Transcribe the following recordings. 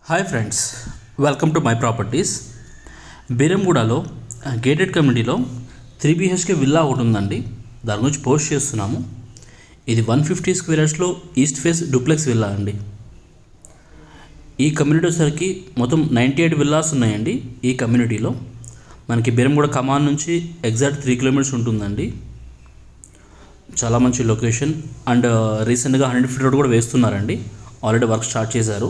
hi friends welcome to my properties బీరంగూడలో gated కమ్యూనిటీలో three BHK villa ఒకటి ఉందండి దాని గురించి పోస్ట్ చేస్తున్నాము ఇది వన్ ఫిఫ్టీ స్క్వేర్స్లో ఈస్ట్ ఫేస్ డూప్లెక్స్ విల్లా అండి ఈ కమ్యూనిటీ వచ్చేసరికి మొత్తం నైంటీ ఎయిట్ విల్లాస్ ఉన్నాయండి ఈ కమ్యూనిటీలో మనకి బీరంగూడ కమాన్ నుంచి ఎగ్జాక్ట్ త్రీ కిలోమీటర్స్ ఉంటుందండి చాలా మంచి లొకేషన్ అండ్ రీసెంట్గా హండ్రెడ్ ఫీట్ రోడ్ కూడా వేస్తున్నారండి ఆల్రెడీ వర్క్ స్టార్ట్ చేశారు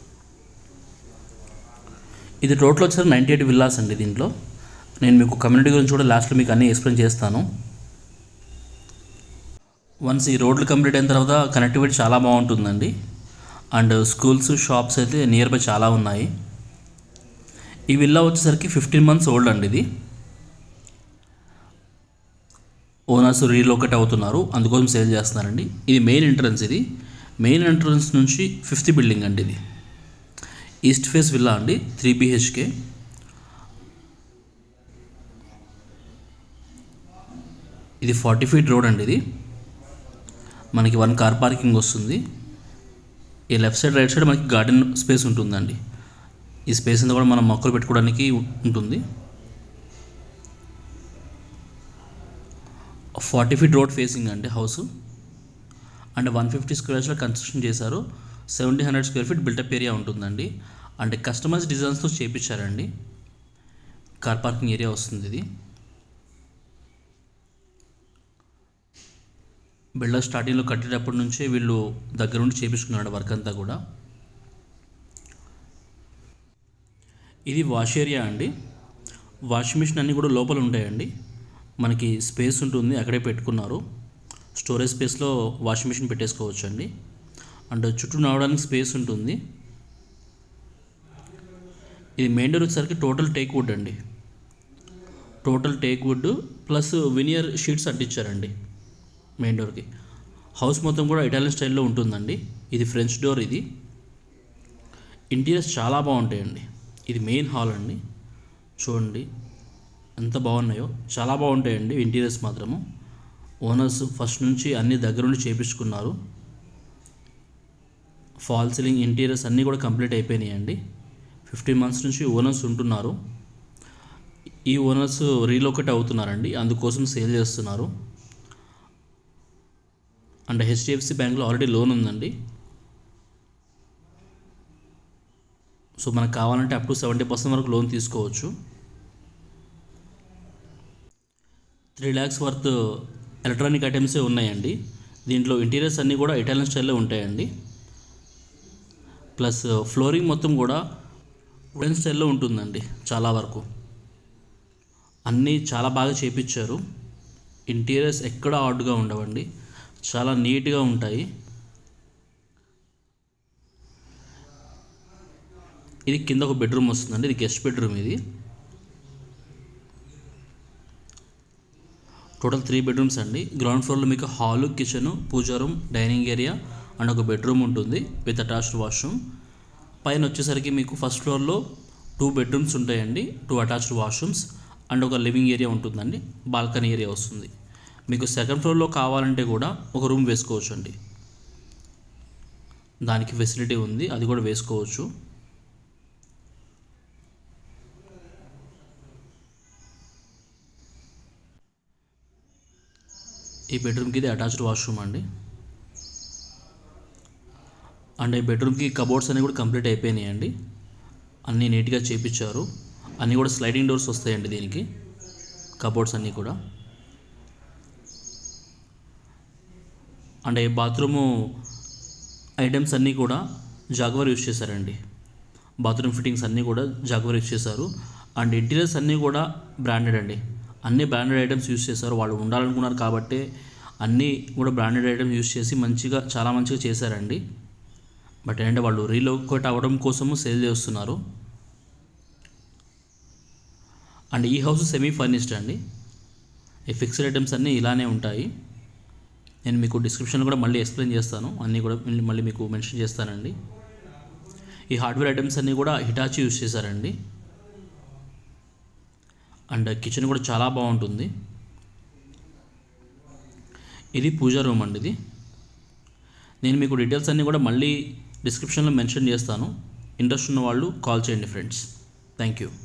ఇది టోటల్ వచ్చారు నైంటీ ఎయిట్ విల్లాస్ అండి దీంట్లో నేను మీకు కమ్యూనిటీ గురించి కూడా లాస్ట్లో మీకు అన్నీ ఎక్స్ప్లెయిన్ చేస్తాను వన్స్ ఈ రోడ్లు కంప్లీట్ అయిన తర్వాత కనెక్టివిటీ చాలా బాగుంటుందండి అండ్ స్కూల్స్ షాప్స్ అయితే నియర్ బై చాలా ఉన్నాయి ఈ విల్లా వచ్చేసరికి ఫిఫ్టీన్ మంత్స్ ఓల్డ్ అండి ఇది ఓనర్స్ రీలోకేట్ అవుతున్నారు అందుకోసం సేల్ చేస్తున్నారండి ఇది మెయిన్ ఎంట్రన్స్ ఇది మెయిన్ ఎంట్రన్స్ నుంచి ఫిఫ్త్ బిల్డింగ్ అండి ఇది ఈస్ట్ ఫేస్ విల్లా అండి త్రీ బిహెచ్కే ఇది ఫార్టీ ఫీట్ రోడ్ అండి ఇది మనకి వన్ కార్ పార్కింగ్ వస్తుంది ఈ లెఫ్ట్ సైడ్ రైట్ సైడ్ మనకి గార్డెన్ స్పేస్ ఉంటుందండి ఈ స్పేస్ అంతా కూడా మనం మొక్కలు పెట్టుకోవడానికి ఉంటుంది ఫార్టీ ఫీట్ రోడ్ ఫేసింగ్ అండి హౌస్ అండ్ వన్ ఫిఫ్టీ స్క్వేర్స్లో కన్స్ట్రక్షన్ చేశారు seventy hundred square feet built up area ఉంటుందండి and customize డిజైన్స్తో చేపించారండి car parking area వస్తుంది ఇది బిల్డర్ స్టార్టింగ్లో కట్టేటప్పటి నుంచే వీళ్ళు దగ్గర నుండి చేపించుకున్నాడు వర్క్ అంతా కూడా ఇది వాష్ ఏరియా అండి వాషింగ్ మిషన్ అన్నీ కూడా లోపల ఉంటాయండి మనకి స్పేస్ ఉంటుంది అక్కడే పెట్టుకున్నారు స్టోరేజ్ స్పేస్లో వాషింగ్ మిషన్ పెట్టేసుకోవచ్చు అండి అండ్ చుట్టూ నడవడానికి స్పేస్ ఉంటుంది ఇది మెయిన్ డోర్ వచ్చేసరికి టోటల్ టేక్ వుడ్ అండి total teak wood plus veneer sheets అంటించారండి మెయిన్ డోర్కి హౌస్ మొత్తం కూడా ఇటాలియన్ స్టైల్లో ఉంటుందండి ఇది ఫ్రెంచ్ డోర్ ఇది ఇంటీరియర్స్ చాలా బాగుంటాయండి ఇది మెయిన్ హాల్ అండి చూడండి ఎంత బాగున్నాయో చాలా బాగుంటాయండి ఇంటీరియర్స్ మాత్రము ఓనర్స్ ఫస్ట్ నుంచి అన్ని దగ్గరుండి చేపించుకున్నారు ఫాల్ సీలింగ్ ఇంటీరియర్స్ అన్నీ కూడా కంప్లీట్ అయిపోయినాయండి ఫిఫ్టీన్ మంత్స్ నుంచి ఓనర్స్ ఉంటున్నారు ఈ ఓనర్స్ రీలోకేట్ అవుతున్నారండి అందుకోసం సేల్ చేస్తున్నారు అండ్ హెచ్డిఎఫ్సి బ్యాంక్లో ఆల్రెడీ లోన్ ఉందండి సో మనకు కావాలంటే అప్ టు సెవెంటీ పర్సెంట్ వరకు లోన్ తీసుకోవచ్చు త్రీ ల్యాక్స్ వర్త్ ఎలక్ట్రానిక్ ఐటమ్సే ఉన్నాయండి దీంట్లో ఇంటీరియర్స్ అన్నీ కూడా ఇటాలియన్ స్టైల్లో ఉంటాయండి ప్లస్ ఫ్లోరింగ్ మొత్తం కూడా వుడెన్ స్టైల్లో ఉంటుందండి చాలా వరకు అన్నీ చాలా బాగా చేపించారు ఇంటీరియర్స్ ఎక్కడ ఆడ్గా ఉండవండి చాలా నీట్గా ఉంటాయి ఇది కింద ఒక బెడ్రూమ్ వస్తుందండి ఇది గెస్ట్ బెడ్రూమ్ ఇది టోటల్ త్రీ బెడ్రూమ్స్ అండి గ్రౌండ్ ఫ్లోర్లో మీకు hall kitchen pooja room dining area and ఒక బెడ్రూమ్ ఉంటుంది విత్ అటాచ్డ్ వాష్రూమ్ పైన వచ్చేసరికి మీకు ఫస్ట్ ఫ్లోర్లో టూ బెడ్రూమ్స్ ఉంటాయండి టూ అటాచ్డ్ వాష్రూమ్స్ అండ్ ఒక లివింగ్ ఏరియా ఉంటుందండి బాల్కనీ ఏరియా వస్తుంది మీకు సెకండ్ ఫ్లోర్లో కావాలంటే కూడా ఒక రూమ్ వేసుకోవచ్చు అండి దానికి ఫెసిలిటీ ఉంది అది కూడా వేసుకోవచ్చు ఈ బెడ్రూమ్కి ఇది అటాచ్డ్ వాష్రూమ్ అండి అండ్ ఈ బెడ్రూమ్కి కబోర్డ్స్ అన్నీ కూడా కంప్లీట్ అయిపోయినాయండి అన్నీ నీట్గా చేపించారు అన్నీ కూడా స్లైడింగ్ డోర్స్ వస్తాయండి దీనికి కబోర్డ్స్ అన్నీ కూడా అండ్ ఈ బాత్రూము ఐటమ్స్ అన్నీ కూడా జాగ్వర్ యూస్ చేశారండి బాత్రూమ్ ఫిట్టింగ్స్ అన్నీ కూడా జాగ్వర్ యూస్ చేశారు అండ్ ఇంటీరియర్స్ అన్నీ కూడా బ్రాండెడ్ అండి అన్ని బ్రాండెడ్ ఐటమ్స్ యూస్ చేశారు వాళ్ళు ఉండాలనుకున్నారు కాబట్టి అన్నీ కూడా బ్రాండెడ్ ఐటమ్స్ యూస్ చేసి మంచిగా చాలా మంచిగా చేశారండి బట్ ఏంటంటే వాళ్ళు రీలోకేట్ అవ్వడం కోసము సేల్ చేస్తున్నారు అండ్ ఈ హౌస్ సెమీ ఫర్నిష్డ్ అండి ఈ ఫిక్స్డ్ ఐటమ్స్ అన్నీ ఇలానే ఉంటాయి నేను మీకు డిస్క్రిప్షన్ కూడా మళ్ళీ ఎక్స్ప్లెయిన్ చేస్తాను అన్నీ కూడా మళ్ళీ మీకు మెన్షన్ చేస్తానండి ఈ హార్డ్వేర్ ఐటమ్స్ అన్నీ కూడా హిటాచి యూస్ చేశారండి అండ్ కిచెన్ కూడా చాలా బాగుంటుంది ఇది పూజా రూమ్ అండి ఇది నేను మీకు డీటెయిల్స్ అన్నీ కూడా మళ్ళీ డిస్క్రిప్షన్లో మెన్షన్ చేస్తాను ఇంట్రెస్ట్ ఉన్న వాళ్ళు కాల్ చేయండి ఫ్రెండ్స్ థ్యాంక్ యూ